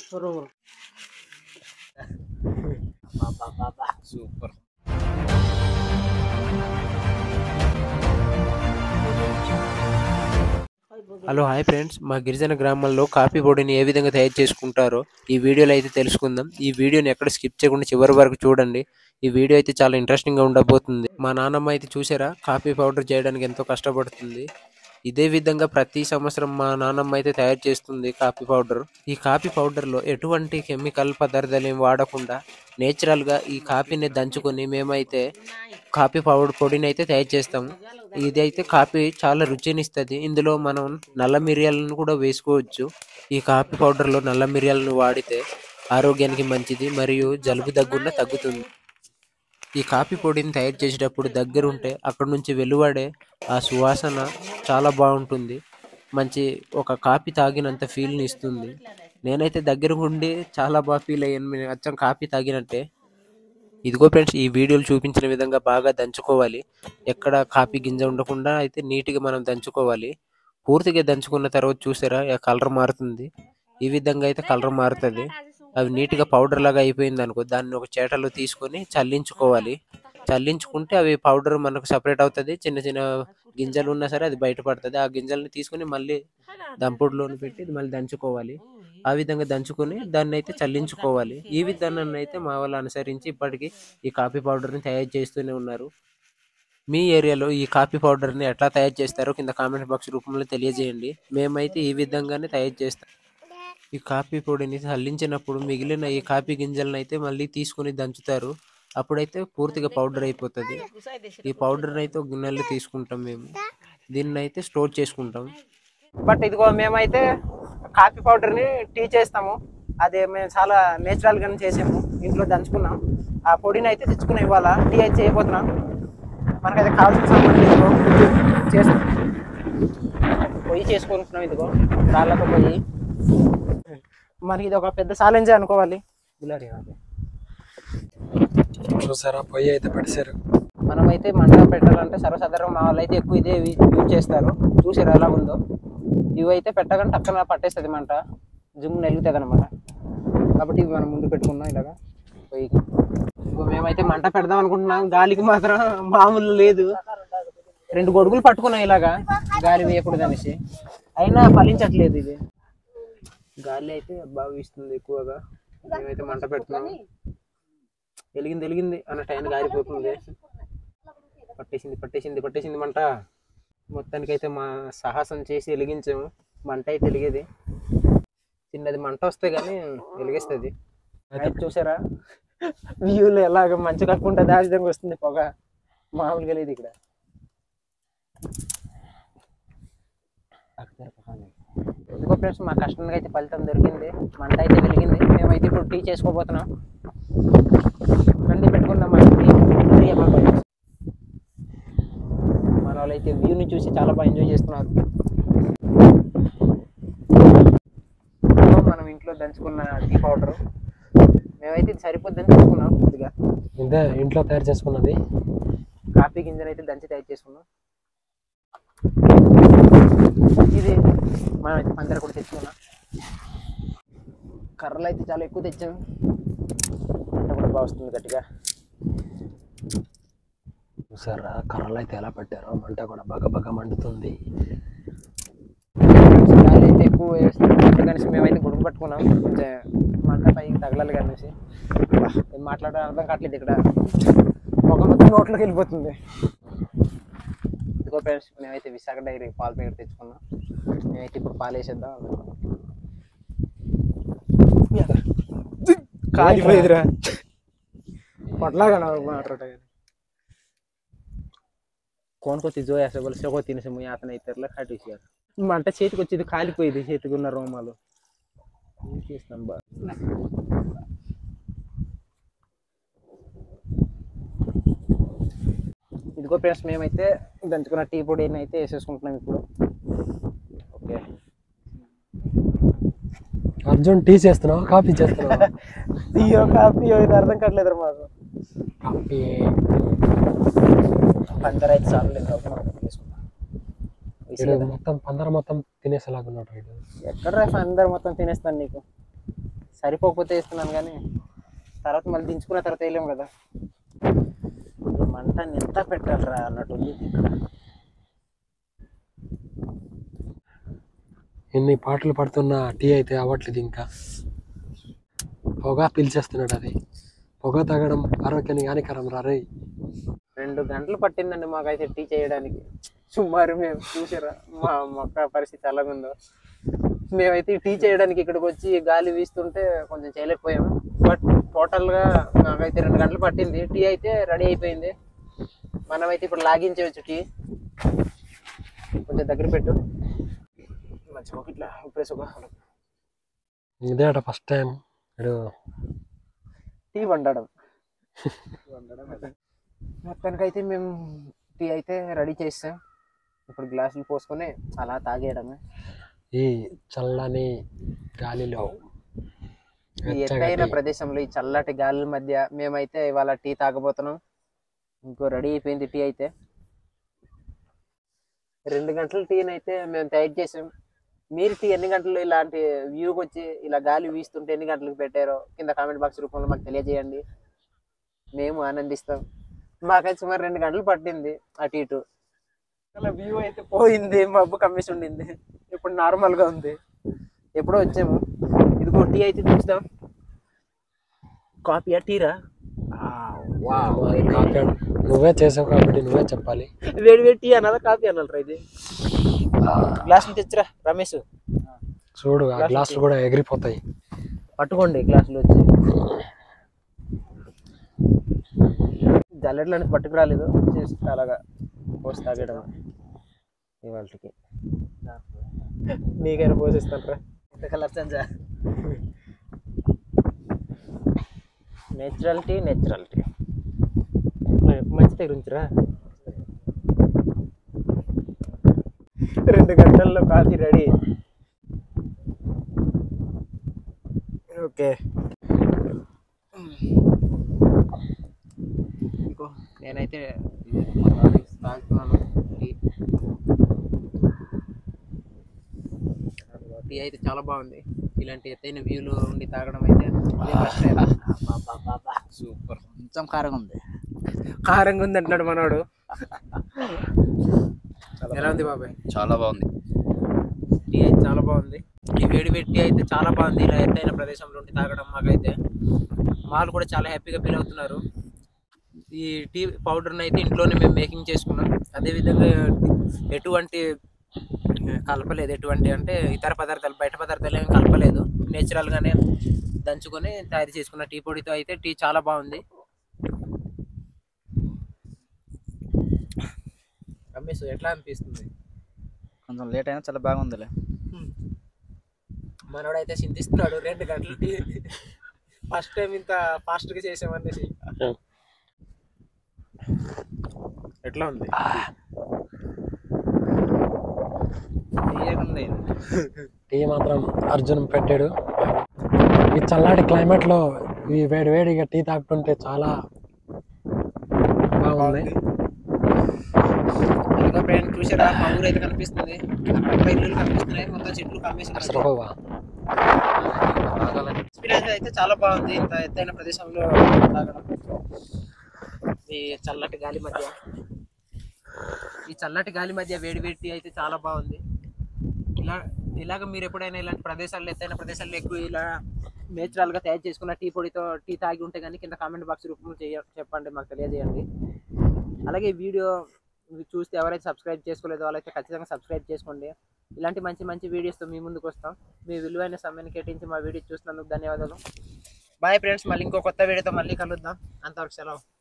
Super hello hi friends మా గిరిజన గ్రామాల్లో కాఫీ పొడిని ఏ విధంగా తయారు చేసుకుంటారో ఈ వీడియోలో అయితే తెలుసుకుందాం ఈ వీడియోని ఎక్కడ స్కిప్ చేయకుండా చివరి వరకు చూడండి ఈ వీడియో అయితే చాలా ఇంట్రెస్టింగ్ గా ఉండబోతుంది మా నాన్నమ్మ అయితే చూసారా కాఫీ పౌడర్ చేయడానికి ఎంతో కష్టపడుతుంది ఇదే విధంగా ప్రతి సంవత్సరం మా నాన్నమ్మ అయితే తయారు చేస్తుంది కాఫీ పౌడర్ ఈ కాఫీ పౌడర్ లో ఎటువంటి కెమికల్ పదార్థాలు ఏం వాడకుండా నేచురల్ గా ఈ కాఫీని దంచుకొని మేమైతే కాఫీ పౌడర్ పొడిని అయితే తయారు చేస్తాము ఇది అయితే కాఫీ చాలా రుచిని ఇస్తుంది ఇందులో మనం నల్ల మిరియాలను కూడా వేసుకోవచ్చు ఈ కాఫీ పౌడర్లో నల్ల మిరియాలను వాడితే ఆరోగ్యానికి మంచిది మరియు జలుబు దగ్గున్న తగ్గుతుంది ఈ కాఫీ పొడిని తయారు చేసేటప్పుడు దగ్గరుంటే అక్కడ నుంచి వెలువడే ఆ సువాసన చాలా బాగుంటుంది మంచి ఒక కాఫీ తాగినంత ఫీల్ని ఇస్తుంది నేనైతే దగ్గర ఉండి చాలా బాగా ఫీల్ అయ్యాను నేను అచ్చం కాఫీ తాగినట్టే ఇదిగో ఫ్రెండ్స్ ఈ వీడియోలు చూపించిన విధంగా బాగా దంచుకోవాలి ఎక్కడ కాఫీ గింజ ఉండకుండా అయితే నీట్గా మనం దంచుకోవాలి పూర్తిగా దంచుకున్న తర్వాత చూసారా కలర్ మారుతుంది ఈ విధంగా అయితే కలర్ మారుతుంది అవి నీట్గా పౌడర్ లాగా అయిపోయింది అనుకో దాన్ని ఒక చేటలో తీసుకొని చల్లించుకోవాలి చల్లించుకుంటే అవి పౌడర్ మనకు సపరేట్ అవుతుంది చిన్న చిన్న గింజలు ఉన్నా సరే అది బయటపడుతుంది ఆ గింజల్ని తీసుకొని మళ్ళీ దంపుడులోని పెట్టి మళ్ళీ దంచుకోవాలి ఆ విధంగా దంచుకొని దాన్ని అయితే చల్లించుకోవాలి ఈ విధానాన్ని అయితే మా వాళ్ళు అనుసరించి ఇప్పటికీ ఈ కాఫీ పౌడర్ని తయారు చేస్తూనే ఉన్నారు మీ ఏరియాలో ఈ కాఫీ పౌడర్ని ఎట్లా తయారు చేస్తారో కింద కామెంట్ బాక్స్ రూపంలో తెలియజేయండి మేమైతే ఈ విధంగానే తయారు చేస్తాం ఈ కాఫీ పొడిని చల్లించినప్పుడు మిగిలిన ఈ కాఫీ గింజలను అయితే మళ్ళీ తీసుకొని దంచుతారు అప్పుడైతే పూర్తిగా పౌడర్ అయిపోతుంది ఈ పౌడర్ అయితే ఒక గిన్నెలో తీసుకుంటాం మేము దీన్ని అయితే స్టోర్ చేసుకుంటాం బట్ ఇదిగో మేమైతే కాఫీ పౌడర్ ని టీ చేస్తాము అదే మేము చాలా నేచురల్ గానే చేసాము ఇంట్లో దంచుకున్నాం ఆ పొడిని అయితే తెచ్చుకున్నాం ఇవాళ టీ అయితే చేయబోతున్నాం మనకైతే కావాల్సిన సామాన్లు ఇదిగో చేస్తాం పొయ్యి చేసుకుంటున్నాం ఇదిగో రాళ్ళతో పొయ్యి మనకి ఇది ఒక పెద్ద ఛాలెంజ్ అనుకోవాలి గులారీ అది. చూసారా పొయ్యి అయితే పడిసారు మనమైతే మంట పెట్టాలంటే సర్వసాధారణంగా మా వాళ్ళు అయితే ఎక్కువ ఇదే యూజ్ చేస్తారు చూసారు ఎలా ఉందో ఇవి అయితే పెట్టగానే టక్కన పట్టేస్తుంది మంట జిమ్ నెలుగుతుంది అనమాట కాబట్టి ఇవి మనం ముందు పెట్టుకున్నాం ఇలాగా పొయ్యికి ఇప్పుడు మేమైతే మంట పెడదాం అనుకుంటున్నాం గాలికి మాత్రం మామూలు లేదు రెండు గొడుగులు పట్టుకున్నాం ఇలాగా గాలి వేయకూడదు అనేసి అయినా ఫలించట్లేదు ఇది గాలి అయితే బాగా వీస్తుంది ఎక్కువగా మేమైతే మంట పెడుతున్నాం వెలిగింది వెలిగింది అన్న టైం గారిపోతుంది పట్టేసింది పట్టేసింది పట్టేసింది మంట మొత్తానికి అయితే మా సాహసం చేసి వెలిగించాము మంట అయితే వెలిగేది చిన్నది మంట వస్తే కానీ వెలిగిస్తుంది అయితే చూసారా వ్యూలు ఎలాగ మంచు కాకుండా ఆ విధంగా వస్తుంది పొగ మామూలుగా లేదు ఇక్కడ ఎందుకో ఫ్రెండ్స్ మా కష్టానికి అయితే ఫలితం దొరికింది మంట అయితే వెలిగింది మేమైతే ఇప్పుడు టీ చేసుకోబోతున్నాం రండి పెట్టుకుందాం మన టీ టీ అమ్మ. మన వాళ్ళైతే వ్యూని చూసి చాలా బాగా ఎంజాయ్ చేస్తున్నారు ఇదిగో మనం ఇంట్లో దంచుకున్న టీ పౌడర్ మేమైతే ఇది సరిపోద్దని తీసుకున్నాం కొద్దిగా ఇదే ఇంట్లో తయారు చేసుకున్నది కాఫీ గింజలు అయితే దంచి తయారు చేసుకున్నాం ఇది మనం అయితే పందర కూడా తెచ్చుకున్నాం కర్రలు అయితే చాలా ఎక్కువ తెచ్చాం పంట కూడా బాగా వస్తుంది గట్టిగా చూసారా కర్రలు అయితే ఎలా పట్టారో మంట కూడా బాగా బాగా మండుతుంది గాలి అయితే ఎక్కువ వేస్తుంది కనీసం మేమైతే గుడుగు పట్టుకున్నాం కొంచెం మంట పైకి తగలాలి కనేసి ఏం మాట్లాడడం అర్థం కావట్లేదు ఇక్కడ ఒక మొత్తం నోట్లోకి వెళ్ళిపోతుంది ఇదిగో ఫ్రెండ్స్ మేమైతే విశాఖ డైరీ పాల ప్యాకెట్ తెచ్చుకున్నాం మేమైతే ఇప్పుడు పాలు వేసేద్దాం కాలిపోయిదిరా పొట్లాగా మాట్లాడ कौन को तीजो ऐसे बोले से को तीन से मुझे आता नहीं तेरला खाटी यार మంట చేతికి వచ్చేది కాలిపోయేది చేతికి ఉన్న రోమాలు ఏం చేస్తాం బా ఇదిగో ఫ్రెండ్స్ మేమైతే దంచుకున్న టీ పొడి అయితే వేసేసుకుంటున్నాం ఇప్పుడు ఓకే అర్జున్ టీ చేస్తున్నావు కాఫీ చేస్తున్నావు టీయో కాఫీ ఇది అర్థం కావట్లేదు మాకు కాఫీ పందర అయితే చాలు లేదు కాబట్టి మనం తీసుకుందాం వీడు మొత్తం పందర మొత్తం తినేసేలాగా ఉన్నాడు వీడు ఎక్కడ అందరు మొత్తం తినేస్తాను నీకు సరిపోకపోతే ఇస్తున్నాను కానీ తర్వాత మళ్ళీ దించుకున్న తర్వాత వేయలేము కదా ఈ మంట ఎంత పెట్టాలరా అన్నట్టు ఉంది ఇక్కడ ఎన్ని పాటలు పడుతున్నా టీ అయితే అవ్వట్లేదు ఇంకా పొగ పీల్చేస్తున్నాడు అది పొగ తాగడం ఆరోగ్యానికి హానికరం రా రే రెండు గంటలు పట్టిందండి మాకైతే టీ చేయడానికి సుమారు మేము చూసారా మా మొక్క పరిస్థితి ఎలాగుందో మేమైతే ఈ టీ చేయడానికి ఇక్కడికి వచ్చి గాలి వీస్తుంటే కొంచెం చేయలేకపోయాము బట్ టోటల్గా మాకైతే రెండు గంటలు పట్టింది టీ అయితే రెడీ అయిపోయింది మనమైతే ఇప్పుడు లాగించవచ్చు టీ కొంచెం దగ్గర పెట్టు మంచిగా ఇట్లా ఇప్పుడే సుఖం ఇదే అట ఫస్ట్ టైం ఇప్పుడు టీ వండడం మొత్తానికైతే మేము టీ అయితే రెడీ చేస్తాం ఇప్పుడు గ్లాసులు పోసుకొని అలా తాగేయడమే ఈ చల్లని గాలిలో ఈ వెచ్చగా ఎత్తైన టీ. ప్రదేశంలో ఈ చల్లటి గాలి మధ్య మేమైతే ఇవాళ టీ తాగబోతున్నాం ఇంకో రెడీ అయిపోయింది టీ అయితే రెండు గంటల టీని అయితే మేము తయారు చేసాం మీరు టీ ఎన్ని గంటలు ఇలాంటి వ్యూకి వచ్చి ఇలా గాలి వీస్తుంటే ఎన్ని గంటలకు పెట్టారో కింద కామెంట్ బాక్స్ రూపంలో మాకు తెలియజేయండి మేము ఆనందిస్తాం మాకైతే సుమారు రెండు గంటలు పట్టింది అటు ఇటు అలా వ్యూ అయితే పోయింది మబ్బు కమ్మేసి ఉండింది ఇప్పుడు నార్మల్ గా ఉంది ఎప్పుడో వచ్చాము ఇదిగో టీ అయితే చూస్తాం కాఫీయా టీరా కాఫీ నువ్వే చేసావు కాబట్టి నువ్వే చెప్పాలి వేడి వేడి టీ అనాలా కాఫీ అనాలరా ఇది గ్లాస్ తెచ్చిరా రమేష్ చూడు ఆ గ్లాసులు కూడా ఎగిరిపోతాయి పట్టుకోండి గ్లాసులు వచ్చి జల్లెట్లు అనేది పట్టుకురాలేదు జస్ట్ అలాగా పోసి తాగడం ఇవాళకి నీకైనా పోసిస్తాను రా కలర్ సంజా నేచురాలిటీ నేచురాలిటీ మంచి దగ్గర ఉంచురా రెండు గంటల్లో కాఫీ రెడీ ఓకే ఇంకో నేనైతే తాగుతున్నాను టీ టీ అయితే చాలా బాగుంది ఇలాంటి ఎత్తైన వ్యూలు ఉండి తాగడం అయితే సూపర్ కొంచెం కారంగా ఉంది కారంగా ఉంది అంటున్నాడు మనోడు ఎలా ఉంది బాబాయ్ చాలా బాగుంది టీ అయితే చాలా బాగుంది ఈ వేడి వేడి టీ అయితే చాలా బాగుంది ఇలా ఎత్తైన ప్రదేశంలో ఉండి తాగడం మాకైతే వాళ్ళు కూడా చాలా హ్యాపీగా ఫీల్ అవుతున్నారు ఈ టీ పౌడర్ని అయితే ఇంట్లోనే మేము మేకింగ్ చేసుకున్నాం అదేవిధంగా ఎటువంటి ఆ, కలపలేదు ఎటువంటి అంటే ఇతర పదార్థాలు బయట పదార్థాలు ఏమి కలపలేదు నేచురల్గానే దంచుకొని తయారు చేసుకున్న టీ పొడితో అయితే టీ చాలా బాగుంది రమేష్ ఎట్లా అనిపిస్తుంది కొంచెం లేట్ అయినా చాలా బాగుందిలే మనోడైతే చింతిస్తున్నాడు రెండు గంటలు టీ ఫస్ట్ టైం ఇంత ఫాస్ట్ గా చేసామనేసి ఎట్లా ఉంది తీయగుంది టీ మాత్రం అర్జున్ పెట్టాడు ఈ చల్లటి క్లైమేట్ లో ఈ వేడి వేడిగా టీ తాగుతుంటే చాలా బాగుంది ఇంకా ఫ్రెండ్ చూసారా మా ఊరు అయితే కనిపిస్తుంది అక్కడ ఇల్లు కనిపిస్తున్నాయి మొత్తం చెట్లు కనిపిస్తున్నాయి అసలు ఎక్స్పీరియన్స్ అయితే చాలా బాగుంది ఇంత ఎత్తైన ప్రదేశంలో తాగడం ఈ చల్లటి గాలి మధ్య ఈ చల్లటి గాలి మధ్య వేడి వేడి టీ అయితే చాలా బాగుంది ఇలా ఇలాగ మీరు ఎప్పుడైనా ఇలాంటి ప్రదేశాల్లో ఎత్తైన ప్రదేశాల్లో ఎక్కువ ఇలా నేచురల్ గా తయారు చేసుకున్న టీ పొడితో టీ తాగి ఉంటే కానీ కింద కామెంట్ బాక్స్ రూపంలో చేయ చెప్పండి మాకు తెలియజేయండి అలాగే ఈ వీడియో చూస్తే ఎవరైతే సబ్స్క్రైబ్ చేసుకోలేదో వాళ్ళైతే ఖచ్చితంగా సబ్స్క్రైబ్ చేసుకోండి ఇలాంటి మంచి మంచి వీడియోస్తో మీ ముందుకు వస్తాం మీ విలువైన సమయాన్ని కేటాయించి మా వీడియో చూసినందుకు ధన్యవాదాలు బాయ్ ఫ్రెండ్స్ మళ్ళీ ఇంకో కొత్త వీడియోతో మళ్ళీ కలుద్దాం అంతవరకు సెలవు